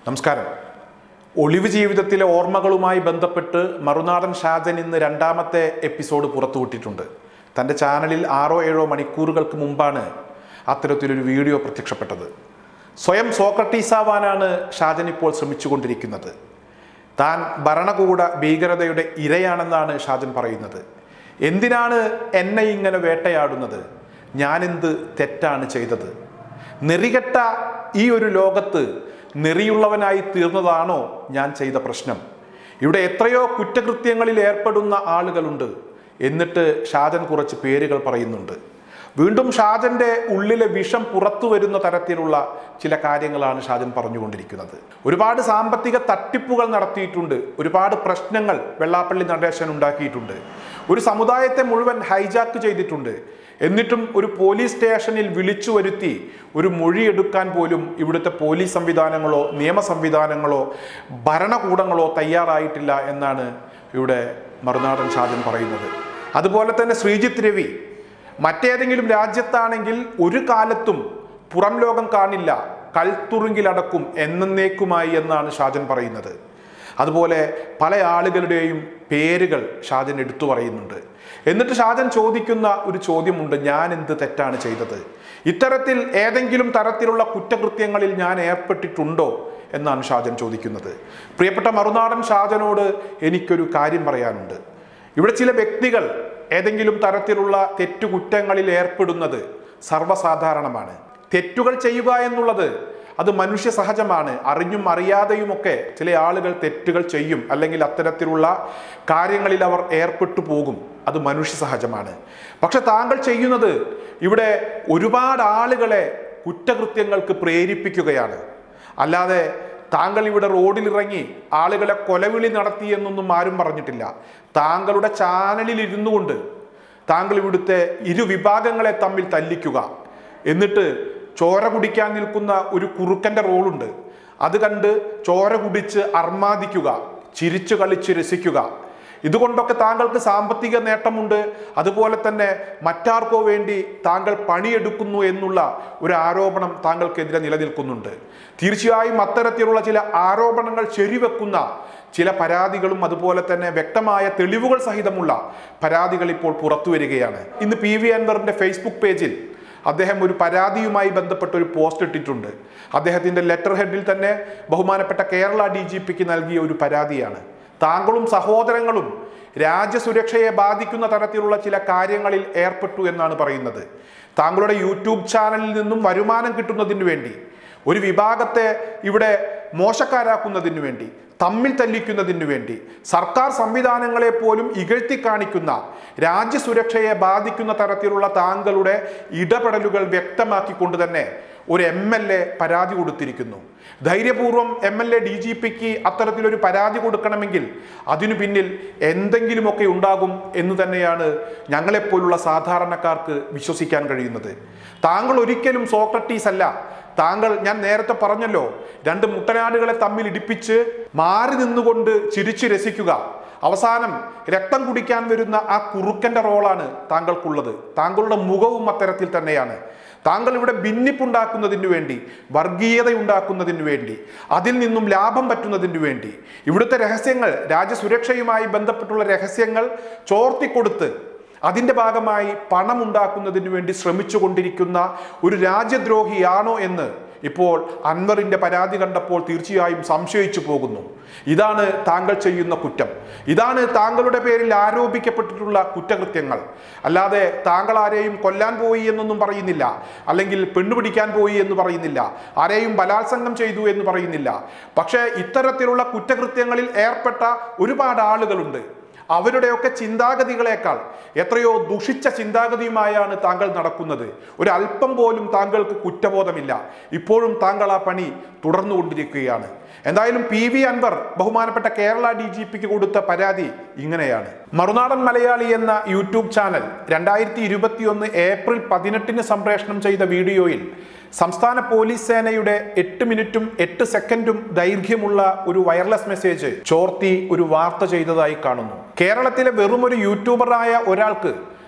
നമസ്കാരം ഒളിവ് ജീവിതത്തിലെ ഓർമ്മകളുമായി ബന്ധപ്പെട്ട് മറുനാടൻ ഷാജൻ ഇന്ന് രണ്ടാമത്തെ എപ്പിസോഡ് പുറത്തുവിട്ടിട്ടുണ്ട് തൻ്റെ ചാനലിൽ ആറോ ഏഴോ മണിക്കൂറുകൾക്ക് മുമ്പാണ് അത്തരത്തിലൊരു വീഡിയോ പ്രത്യക്ഷപ്പെട്ടത് സ്വയം സോക്രട്ടീസാവാനാണ് ഷാജൻ ഇപ്പോൾ ശ്രമിച്ചുകൊണ്ടിരിക്കുന്നത് താൻ ഭരണകൂട ഭീകരതയുടെ ഇരയാണെന്നാണ് ഷാജൻ പറയുന്നത് എന്തിനാണ് എന്നെ ഇങ്ങനെ വേട്ടയാടുന്നത് ഞാനെന്ത് തെറ്റാണ് ചെയ്തത് നെറികെട്ട ഈ ഒരു ലോകത്ത് നെറിയുള്ളവനായി തീർന്നതാണോ ഞാൻ ചെയ്ത പ്രശ്നം ഇവിടെ എത്രയോ കുറ്റകൃത്യങ്ങളിൽ ഏർപ്പെടുന്ന ആളുകളുണ്ട് എന്നിട്ട് ഷാജൻ കുറച്ച് പേരുകൾ പറയുന്നുണ്ട് വീണ്ടും ഷാജന്റെ ഉള്ളിലെ വിഷം പുറത്തു വരുന്ന തരത്തിലുള്ള ചില കാര്യങ്ങളാണ് ഷാജൻ പറഞ്ഞുകൊണ്ടിരിക്കുന്നത് ഒരുപാട് സാമ്പത്തിക തട്ടിപ്പുകൾ നടത്തിയിട്ടുണ്ട് ഒരുപാട് പ്രശ്നങ്ങൾ വെള്ളാപ്പള്ളി നടേശൻ ഉണ്ടാക്കിയിട്ടുണ്ട് ഒരു സമുദായത്തെ മുഴുവൻ ഹൈജാക്ക് ചെയ്തിട്ടുണ്ട് എന്നിട്ടും ഒരു പോലീസ് സ്റ്റേഷനിൽ വിളിച്ചു വരുത്തി ഒരു മൊഴിയെടുക്കാൻ പോലും ഇവിടുത്തെ പോലീസ് സംവിധാനങ്ങളോ നിയമ സംവിധാനങ്ങളോ ഭരണകൂടങ്ങളോ തയ്യാറായിട്ടില്ല എന്നാണ് ഇവിടെ മറുനാടൻ ഷാജൻ പറയുന്നത് അതുപോലെ തന്നെ ശ്രീജിത്ത് രവി മറ്റേതെങ്കിലും രാജ്യത്താണെങ്കിൽ ഒരു കാലത്തും പുറം ലോകം കാണില്ല കൽത്തുറുങ്കിലടക്കും എന്നേക്കുമായി എന്നാണ് ഷാജൻ പറയുന്നത് അതുപോലെ പല ആളുകളുടെയും പേരുകൾ ഷാജൻ എടുത്തു പറയുന്നുണ്ട് എന്നിട്ട് ഷാജൻ ചോദിക്കുന്ന ഒരു ചോദ്യമുണ്ട് ഞാൻ എന്ത് തെറ്റാണ് ചെയ്തത് ഇത്തരത്തിൽ ഏതെങ്കിലും തരത്തിലുള്ള കുറ്റകൃത്യങ്ങളിൽ ഞാൻ ഏർപ്പെട്ടിട്ടുണ്ടോ എന്നാണ് ഷാജൻ ചോദിക്കുന്നത് പ്രിയപ്പെട്ട മറുനാടൻ ഷാജനോട് എനിക്കൊരു കാര്യം പറയാനുണ്ട് ഇവിടെ ചില വ്യക്തികൾ ഏതെങ്കിലും തരത്തിലുള്ള തെറ്റുകുറ്റങ്ങളിൽ ഏർപ്പെടുന്നത് സർവ്വസാധാരണമാണ് തെറ്റുകൾ ചെയ്യുക എന്നുള്ളത് അത് മനുഷ്യ സഹജമാണ് അറിഞ്ഞും അറിയാതെയുമൊക്കെ ചില ആളുകൾ തെറ്റുകൾ ചെയ്യും അല്ലെങ്കിൽ അത്തരത്തിലുള്ള കാര്യങ്ങളിൽ അവർ ഏർപ്പെട്ടു പോകും അത് മനുഷ്യ സഹജമാണ് പക്ഷെ താങ്കൾ ചെയ്യുന്നത് ഇവിടെ ഒരുപാട് ആളുകളെ കുറ്റകൃത്യങ്ങൾക്ക് പ്രേരിപ്പിക്കുകയാണ് അല്ലാതെ താങ്കൾ ഇവിടെ റോഡിലിറങ്ങി ആളുകളെ കൊലവിളി നടത്തി എന്നൊന്നും ആരും പറഞ്ഞിട്ടില്ല താങ്കളുടെ ചാനലിൽ ഇരുന്നു കൊണ്ട് താങ്കൾ ഇവിടുത്തെ ഇരു വിഭാഗങ്ങളെ തമ്മിൽ തല്ലിക്കുക എന്നിട്ട് ചോര കുടിക്കാൻ നിൽക്കുന്ന ഒരു കുറുക്കൻ്റെ റോളുണ്ട് അത് കണ്ട് ചോര കുടിച്ച് അർമാദിക്കുക ചിരിച്ചു കളിച്ച് രസിക്കുക ഇതുകൊണ്ടൊക്കെ താങ്കൾക്ക് സാമ്പത്തിക നേട്ടമുണ്ട് അതുപോലെ തന്നെ മറ്റാർക്കോ വേണ്ടി താങ്കൾ പണിയെടുക്കുന്നു എന്നുള്ള ഒരു ആരോപണം താങ്കൾക്കെതിരെ നിലനിൽക്കുന്നുണ്ട് തീർച്ചയായും അത്തരത്തിലുള്ള ചില ആരോപണങ്ങൾ ശരിവെക്കുന്ന ചില പരാതികളും അതുപോലെ തന്നെ വ്യക്തമായ തെളിവുകൾ സഹിതമുള്ള പരാതികൾ ഇപ്പോൾ പുറത്തു വരികയാണ് ഇന്ന് പി വി അൻവറിന്റെ ഫേസ്ബുക്ക് പേജിൽ അദ്ദേഹം ഒരു പരാതിയുമായി ബന്ധപ്പെട്ട ഒരു പോസ്റ്റ് ഇട്ടിട്ടുണ്ട് അദ്ദേഹത്തിന്റെ ലെറ്റർ ഹെഡിൽ തന്നെ ബഹുമാനപ്പെട്ട കേരള ഡി ജി പിക്ക് നൽകിയ ഒരു പരാതിയാണ് താങ്കളും സഹോദരങ്ങളും രാജ്യസുരക്ഷയെ ബാധിക്കുന്ന തരത്തിലുള്ള ചില കാര്യങ്ങളിൽ ഏർപ്പെട്ടു എന്നാണ് പറയുന്നത് താങ്കളുടെ യൂട്യൂബ് ചാനലിൽ നിന്നും വരുമാനം കിട്ടുന്നതിന് വേണ്ടി ഒരു വിഭാഗത്തെ ഇവിടെ മോശക്കാരാക്കുന്നതിന് വേണ്ടി തമ്മിൽ തല്ലിക്കുന്നതിന് വേണ്ടി സർക്കാർ സംവിധാനങ്ങളെ പോലും ഇകഴ്ത്തി കാണിക്കുന്ന രാജ്യസുരക്ഷയെ ബാധിക്കുന്ന തരത്തിലുള്ള താങ്കളുടെ ഇടപെടലുകൾ വ്യക്തമാക്കിക്കൊണ്ട് തന്നെ ഒരു എം എൽ എ പരാതി കൊടുത്തിരിക്കുന്നു ധൈര്യപൂർവ്വം M L A D G പിക്ക് അത്തരത്തിലൊരു പരാതി കൊടുക്കണമെങ്കിൽ അതിനു പിന്നിൽ എന്തെങ്കിലുമൊക്കെ ഉണ്ടാകും എന്ന് തന്നെയാണ് ഞങ്ങളെപ്പോലുള്ള സാധാരണക്കാർക്ക് വിശ്വസിക്കാൻ കഴിയുന്നത് താങ്കൾ ഒരിക്കലും സോക്രട്ടീസ് അല്ല താങ്കൾ ഞാൻ നേരത്തെ പറഞ്ഞല്ലോ രണ്ട് മുട്ടനാടുകളെ തമ്മിൽ ഇടിപ്പിച്ച് മാറി നിന്നുകൊണ്ട് ചിരിച്ചു രസിക്കുക അവസാനം രക്തം കുടിക്കാൻ വരുന്ന ആ കുറുക്കന്റെ റോളാണ് താങ്കൾക്കുള്ളത് താങ്കളുടെ മുഖവും അത്തരത്തിൽ തന്നെയാണ് താങ്കൾ ഇവിടെ ഭിന്നിപ്പുണ്ടാക്കുന്നതിന് വേണ്ടി വർഗീയത ഉണ്ടാക്കുന്നതിന് വേണ്ടി അതിൽ നിന്നും ലാഭം പറ്റുന്നതിന് വേണ്ടി ഇവിടുത്തെ രഹസ്യങ്ങൾ രാജ്യസുരക്ഷയുമായി ബന്ധപ്പെട്ടുള്ള രഹസ്യങ്ങൾ ചോർത്തിക്കൊടുത്ത് അതിൻ്റെ ഭാഗമായി പണം ഉണ്ടാക്കുന്നതിന് വേണ്ടി ശ്രമിച്ചു കൊണ്ടിരിക്കുന്ന ഒരു രാജ്യദ്രോഹിയാണോ എന്ന് ഇപ്പോൾ അൻവറിന്റെ പരാതി കണ്ടപ്പോൾ തീർച്ചയായും സംശയിച്ചു പോകുന്നു ഇതാണ് താങ്കൾ ചെയ്യുന്ന കുറ്റം ഇതാണ് താങ്കളുടെ പേരിൽ ആരോപിക്കപ്പെട്ടിട്ടുള്ള കുറ്റകൃത്യങ്ങൾ അല്ലാതെ താങ്കൾ ആരെയും കൊല്ലാൻ പോയി എന്നൊന്നും പറയുന്നില്ല അല്ലെങ്കിൽ പെണ്ണുപിടിക്കാൻ പോയി എന്ന് പറയുന്നില്ല ആരെയും ബലാത്സംഗം ചെയ്തു എന്ന് പറയുന്നില്ല പക്ഷേ ഇത്തരത്തിലുള്ള കുറ്റകൃത്യങ്ങളിൽ ഏർപ്പെട്ട ഒരുപാട് ആളുകളുണ്ട് അവരുടെയൊക്കെ ചിന്താഗതികളേക്കാൾ എത്രയോ ദുഷിച്ച ചിന്താഗതിയുമായാണ് താങ്കൾ നടക്കുന്നത് ഒരു അല്പം പോലും താങ്കൾക്ക് കുറ്റബോധമില്ല ഇപ്പോഴും താങ്കൾ ആ പണി തുടർന്നുകൊണ്ടിരിക്കുകയാണ് എന്തായാലും പി വി അൻവർ ബഹുമാനപ്പെട്ട കേരള ഡി ജി പിക്ക് കൊടുത്ത പരാതി ഇങ്ങനെയാണ് മറുനാടൻ മലയാളി എന്ന യൂട്യൂബ് ചാനൽ രണ്ടായിരത്തി ഇരുപത്തിയൊന്ന് ഏപ്രിൽ പതിനെട്ടിന് സംപ്രേഷണം ചെയ്ത വീഡിയോയിൽ സംസ്ഥാന പോലീസ് സേനയുടെ എട്ട് മിനിറ്റും എട്ട് സെക്കൻഡും ദൈർഘ്യമുള്ള ഒരു വയർലെസ് മെസ്സേജ് ചോർത്തി ഒരു വാർത്ത ചെയ്തതായി കാണുന്നു കേരളത്തിലെ വെറും ഒരു യൂട്യൂബറായ ഒരാൾക്ക്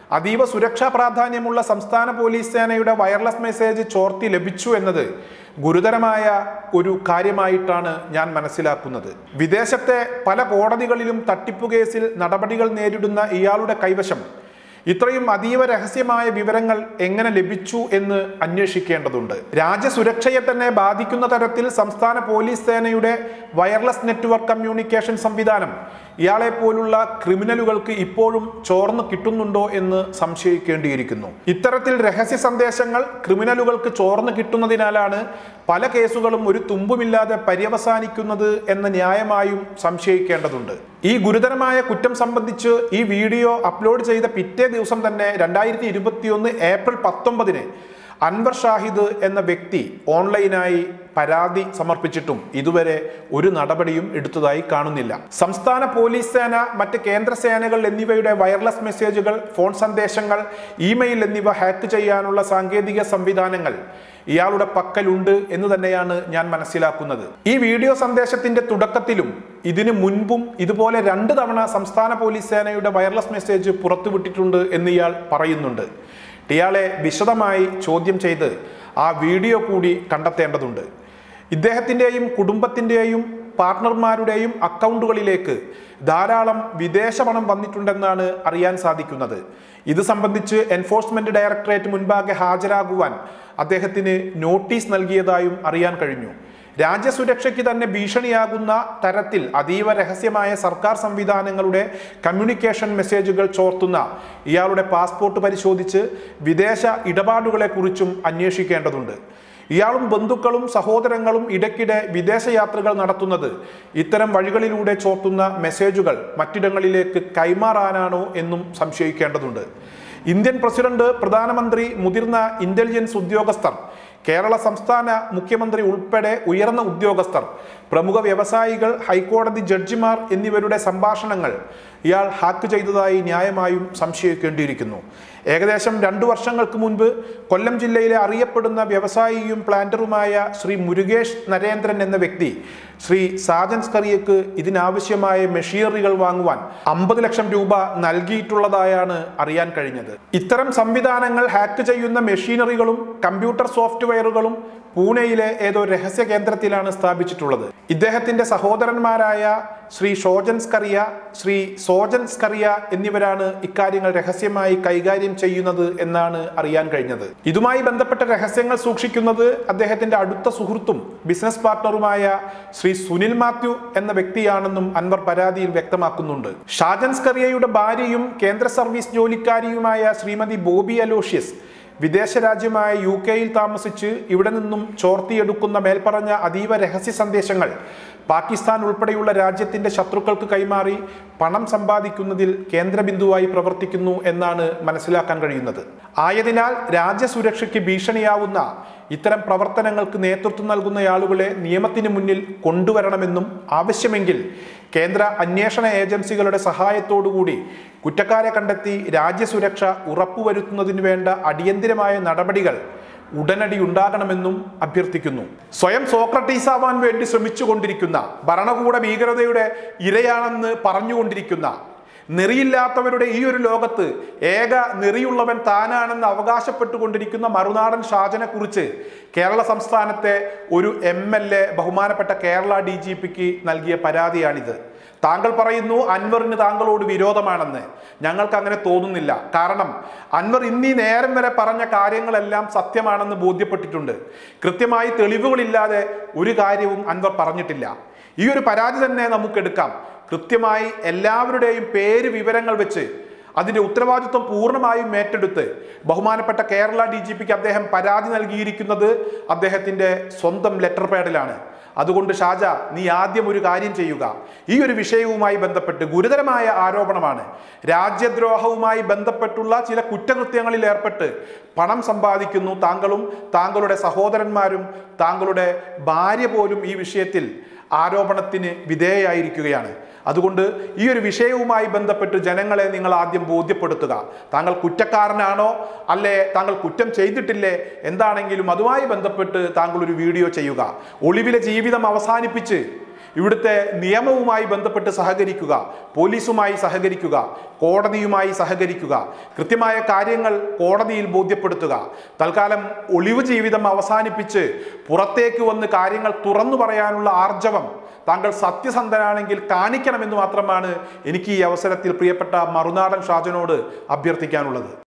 അതീവ സുരക്ഷാ പ്രാധാന്യമുള്ള സംസ്ഥാന പോലീസ് സേനയുടെ വയർലെസ് മെസ്സേജ് ചോർത്തി ലഭിച്ചു എന്നത് ഗുരുതരമായ ഒരു കാര്യമായിട്ടാണ് ഞാൻ മനസ്സിലാക്കുന്നത് വിദേശത്തെ പല കോടതികളിലും തട്ടിപ്പു കേസിൽ നടപടികൾ നേരിടുന്ന ഇയാളുടെ കൈവശം ഇത്രയും അതീവ രഹസ്യമായ വിവരങ്ങൾ എങ്ങനെ ലഭിച്ചു എന്ന് അന്വേഷിക്കേണ്ടതുണ്ട് രാജ്യസുരക്ഷയെ തന്നെ ബാധിക്കുന്ന തരത്തിൽ സംസ്ഥാന പോലീസ് സേനയുടെ വയർലെസ് നെറ്റ്വർക്ക് കമ്മ്യൂണിക്കേഷൻ സംവിധാനം ഇയാളെ പോലുള്ള ക്രിമിനലുകൾക്ക് ഇപ്പോഴും ചോർന്നു കിട്ടുന്നുണ്ടോ എന്ന് സംശയിക്കേണ്ടിയിരിക്കുന്നു ഇത്തരത്തിൽ രഹസ്യ സന്ദേശങ്ങൾ ക്രിമിനലുകൾക്ക് ചോർന്നു കിട്ടുന്നതിനാലാണ് പല കേസുകളും ഒരു തുമ്പുമില്ലാതെ പര്യവസാനിക്കുന്നത് എന്ന ന്യായമായും സംശയിക്കേണ്ടതുണ്ട് ഈ ഗുരുതരമായ കുറ്റം സംബന്ധിച്ച് ഈ വീഡിയോ അപ്ലോഡ് ചെയ്ത പിറ്റേ ദിവസം തന്നെ രണ്ടായിരത്തി ഇരുപത്തിയൊന്ന് ഏപ്രിൽ പത്തൊമ്പതിന് അൻവർ ഷാഹിദ് എന്ന വ്യക്തി ഓൺലൈനായി പരാതി സമർപ്പിച്ചിട്ടും ഇതുവരെ ഒരു നടപടിയും എടുത്തതായി കാണുന്നില്ല സംസ്ഥാന പോലീസ് സേന മറ്റ് കേന്ദ്ര സേനകൾ എന്നിവയുടെ വയർലെസ് മെസ്സേജുകൾ ഫോൺ സന്ദേശങ്ങൾ ഇമെയിൽ എന്നിവ ഹാക്ക് ചെയ്യാനുള്ള സാങ്കേതിക സംവിധാനങ്ങൾ ഇയാളുടെ പക്കലുണ്ട് എന്ന് തന്നെയാണ് ഞാൻ മനസ്സിലാക്കുന്നത് ഈ വീഡിയോ സന്ദേശത്തിന്റെ തുടക്കത്തിലും ഇതിനു മുൻപും ഇതുപോലെ രണ്ട് തവണ സംസ്ഥാന പോലീസ് സേനയുടെ വയർലെസ് മെസ്സേജ് പുറത്തുവിട്ടിട്ടുണ്ട് എന്ന് ഇയാൾ പറയുന്നുണ്ട് ഇയാളെ വിശദമായി ചോദ്യം ചെയ്ത് ആ വീഡിയോ കൂടി കണ്ടെത്തേണ്ടതുണ്ട് ഇദ്ദേഹത്തിൻ്റെയും കുടുംബത്തിൻ്റെയും പാർട്ട്ണർമാരുടെയും അക്കൗണ്ടുകളിലേക്ക് ധാരാളം വിദേശ പണം വന്നിട്ടുണ്ടെന്നാണ് അറിയാൻ സാധിക്കുന്നത് ഇത് സംബന്ധിച്ച് എൻഫോഴ്സ്മെന്റ് ഡയറക്ടറേറ്റ് മുൻപാകെ ഹാജരാകുവാൻ അദ്ദേഹത്തിന് നോട്ടീസ് നൽകിയതായും അറിയാൻ കഴിഞ്ഞു രാജ്യസുരക്ഷയ്ക്ക് തന്നെ ഭീഷണിയാകുന്ന തരത്തിൽ അതീവ രഹസ്യമായ സർക്കാർ സംവിധാനങ്ങളുടെ കമ്മ്യൂണിക്കേഷൻ മെസ്സേജുകൾ ചോർത്തുന്ന ഇയാളുടെ പാസ്പോർട്ട് പരിശോധിച്ച് വിദേശ ഇടപാടുകളെക്കുറിച്ചും അന്വേഷിക്കേണ്ടതുണ്ട് ഇയാളും ബന്ധുക്കളും സഹോദരങ്ങളും ഇടയ്ക്കിടെ വിദേശയാത്രകൾ നടത്തുന്നത് ഇത്തരം വഴികളിലൂടെ ചോർത്തുന്ന മെസ്സേജുകൾ മറ്റിടങ്ങളിലേക്ക് കൈമാറാനാണോ എന്നും സംശയിക്കേണ്ടതുണ്ട് ഇന്ത്യൻ പ്രസിഡന്റ് പ്രധാനമന്ത്രി മുതിർന്ന ഇന്റലിജൻസ് ഉദ്യോഗസ്ഥർ കേരള സംസ്ഥാന മുഖ്യമന്ത്രി ഉൾപ്പെടെ ഉയർന്ന ഉദ്യോഗസ്ഥർ പ്രമുഖ വ്യവസായികൾ ഹൈക്കോടതി ജഡ്ജിമാർ എന്നിവരുടെ സംഭാഷണങ്ങൾ ഇയാൾ ഹാക്ക് ചെയ്തതായി ന്യായമായും സംശയിക്കേണ്ടിയിരിക്കുന്നു ഏകദേശം രണ്ടു വർഷങ്ങൾക്ക് മുൻപ് കൊല്ലം ജില്ലയിലെ അറിയപ്പെടുന്ന വ്യവസായിയും പ്ലാന്ററുമായ ശ്രീ മുരുകേഷ് നരേന്ദ്രൻ എന്ന വ്യക്തി ശ്രീ സാജൻ സ്കറിയക്ക് ഇതിനാവശ്യമായ മെഷീനറികൾ വാങ്ങുവാൻ അമ്പത് ലക്ഷം രൂപ നൽകിയിട്ടുള്ളതായാണ് അറിയാൻ കഴിഞ്ഞത് ഇത്തരം സംവിധാനങ്ങൾ ഹാക്ക് ചെയ്യുന്ന മെഷീനറികളും കമ്പ്യൂട്ടർ സോഫ്റ്റ്വെയറുകളും പൂനെയിലെ ഏതോ രഹസ്യ കേന്ദ്രത്തിലാണ് സ്ഥാപിച്ചിട്ടുള്ളത് ഇദ്ദേഹത്തിന്റെ സഹോദരന്മാരായ ശ്രീ ഷോജൻ സ്കറിയ ശ്രീ സോജൻ സ്കറിയ എന്നിവരാണ് ഇക്കാര്യങ്ങൾ രഹസ്യമായി കൈകാര്യം ചെയ്യുന്നത് എന്നാണ് അറിയാൻ കഴിഞ്ഞത് ഇതുമായി ബന്ധപ്പെട്ട രഹസ്യങ്ങൾ സൂക്ഷിക്കുന്നത് അദ്ദേഹത്തിന്റെ അടുത്ത സുഹൃത്തും ബിസിനസ് പാർട്ണറുമായ ശ്രീ സുനിൽ മാത്യു എന്ന വ്യക്തിയാണെന്നും അൻവർ പരാതിയിൽ വ്യക്തമാക്കുന്നുണ്ട് ഷാജൻ സ്കറിയയുടെ ഭാര്യയും കേന്ദ്ര സർവീസ് ജോലിക്കാരിയുമായ ശ്രീമതി ബോബി അലോഷ്യസ് വിദേശ രാജ്യമായ യു കെയിൽ താമസിച്ച് ഇവിടെ നിന്നും ചോർത്തിയെടുക്കുന്ന മേൽപ്പറഞ്ഞ അതീവ രഹസ്യ സന്ദേശങ്ങൾ പാകിസ്ഥാൻ ഉൾപ്പെടെയുള്ള രാജ്യത്തിന്റെ ശത്രുക്കൾക്ക് കൈമാറി പണം സമ്പാദിക്കുന്നതിൽ കേന്ദ്രബിന്ദുവായി പ്രവർത്തിക്കുന്നു എന്നാണ് മനസ്സിലാക്കാൻ കഴിയുന്നത് ആയതിനാൽ രാജ്യസുരക്ഷയ്ക്ക് ഭീഷണിയാവുന്ന ഇത്തരം പ്രവർത്തനങ്ങൾക്ക് നേതൃത്വം നൽകുന്ന ആളുകളെ നിയമത്തിന് മുന്നിൽ കൊണ്ടുവരണമെന്നും ആവശ്യമെങ്കിൽ കേന്ദ്ര അന്വേഷണ ഏജൻസികളുടെ സഹായത്തോടുകൂടി കുറ്റക്കാരെ കണ്ടെത്തി രാജ്യസുരക്ഷ ഉറപ്പുവരുത്തുന്നതിന് വേണ്ട അടിയന്തിരമായ നടപടികൾ ഉടനടി ഉണ്ടാകണമെന്നും അഭ്യർത്ഥിക്കുന്നു സ്വയം സോക്രട്ടീസ് ആവാൻ വേണ്ടി ശ്രമിച്ചുകൊണ്ടിരിക്കുന്ന ഭരണകൂട ഭീകരതയുടെ ഇരയാണെന്ന് പറഞ്ഞുകൊണ്ടിരിക്കുന്ന നെറിയില്ലാത്തവരുടെ ഈ ഒരു ലോകത്ത് ഏക നെറിയുള്ളവൻ താനാണെന്ന് അവകാശപ്പെട്ടുകൊണ്ടിരിക്കുന്ന മറുനാടൻ ഷാജനെ കുറിച്ച് കേരള സംസ്ഥാനത്തെ ഒരു എം എൽ എ ബഹുമാനപ്പെട്ട കേരള ഡി ജി പിക്ക് നൽകിയ പരാതിയാണിത് താങ്കൾ പറയുന്നു അൻവറിന് താങ്കളോട് വിരോധമാണെന്ന് ഞങ്ങൾക്ക് അങ്ങനെ തോന്നുന്നില്ല കാരണം അൻവർ ഇന്നീ നേരം വരെ പറഞ്ഞ കാര്യങ്ങളെല്ലാം സത്യമാണെന്ന് ബോധ്യപ്പെട്ടിട്ടുണ്ട് കൃത്യമായി തെളിവുകളില്ലാതെ ഒരു കാര്യവും അൻവർ പറഞ്ഞിട്ടില്ല ഈ ഒരു പരാതി തന്നെ നമുക്കെടുക്കാം കൃത്യമായി എല്ലാവരുടെയും പേര് വിവരങ്ങൾ വെച്ച് അതിന്റെ ഉത്തരവാദിത്വം പൂർണ്ണമായും ഏറ്റെടുത്ത് ബഹുമാനപ്പെട്ട കേരള ഡി ജി പിക്ക് അദ്ദേഹം പരാതി നൽകിയിരിക്കുന്നത് അദ്ദേഹത്തിന്റെ സ്വന്തം ലെറ്റർ പാഡിലാണ് അതുകൊണ്ട് ഷാജ നീ ആദ്യം ഒരു കാര്യം ചെയ്യുക ഈ ഒരു വിഷയവുമായി ബന്ധപ്പെട്ട് ഗുരുതരമായ ആരോപണമാണ് രാജ്യദ്രോഹവുമായി ബന്ധപ്പെട്ടുള്ള ചില കുറ്റകൃത്യങ്ങളിൽ ഏർപ്പെട്ട് പണം സമ്പാദിക്കുന്നു താങ്കളും താങ്കളുടെ സഹോദരന്മാരും താങ്കളുടെ ഭാര്യ പോലും ഈ വിഷയത്തിൽ ആരോപണത്തിന് വിധേയയായിരിക്കുകയാണ് അതുകൊണ്ട് ഈ ഒരു വിഷയവുമായി ബന്ധപ്പെട്ട് ജനങ്ങളെ നിങ്ങൾ ആദ്യം ബോധ്യപ്പെടുത്തുക താങ്കൾ കുറ്റക്കാരനാണോ അല്ലേ താങ്കൾ കുറ്റം ചെയ്തിട്ടില്ലേ എന്താണെങ്കിലും അതുമായി ബന്ധപ്പെട്ട് താങ്കൾ ഒരു വീഡിയോ ചെയ്യുക ഒളിവിലെ ജീവിതം അവസാനിപ്പിച്ച് ഇവിടുത്തെ നിയമവുമായി ബന്ധപ്പെട്ട് സഹകരിക്കുക പോലീസുമായി സഹകരിക്കുക കോടതിയുമായി സഹകരിക്കുക കൃത്യമായ കാര്യങ്ങൾ കോടതിയിൽ ബോധ്യപ്പെടുത്തുക തൽക്കാലം ഒളിവ് ജീവിതം അവസാനിപ്പിച്ച് പുറത്തേക്ക് വന്ന് കാര്യങ്ങൾ തുറന്നു പറയാനുള്ള ആർജവം താങ്കൾ സത്യസന്ധനാണെങ്കിൽ കാണിക്കണമെന്ന് മാത്രമാണ് എനിക്ക് ഈ അവസരത്തിൽ പ്രിയപ്പെട്ട മറുനാടൻ ഷാജനോട് അഭ്യർത്ഥിക്കാനുള്ളത്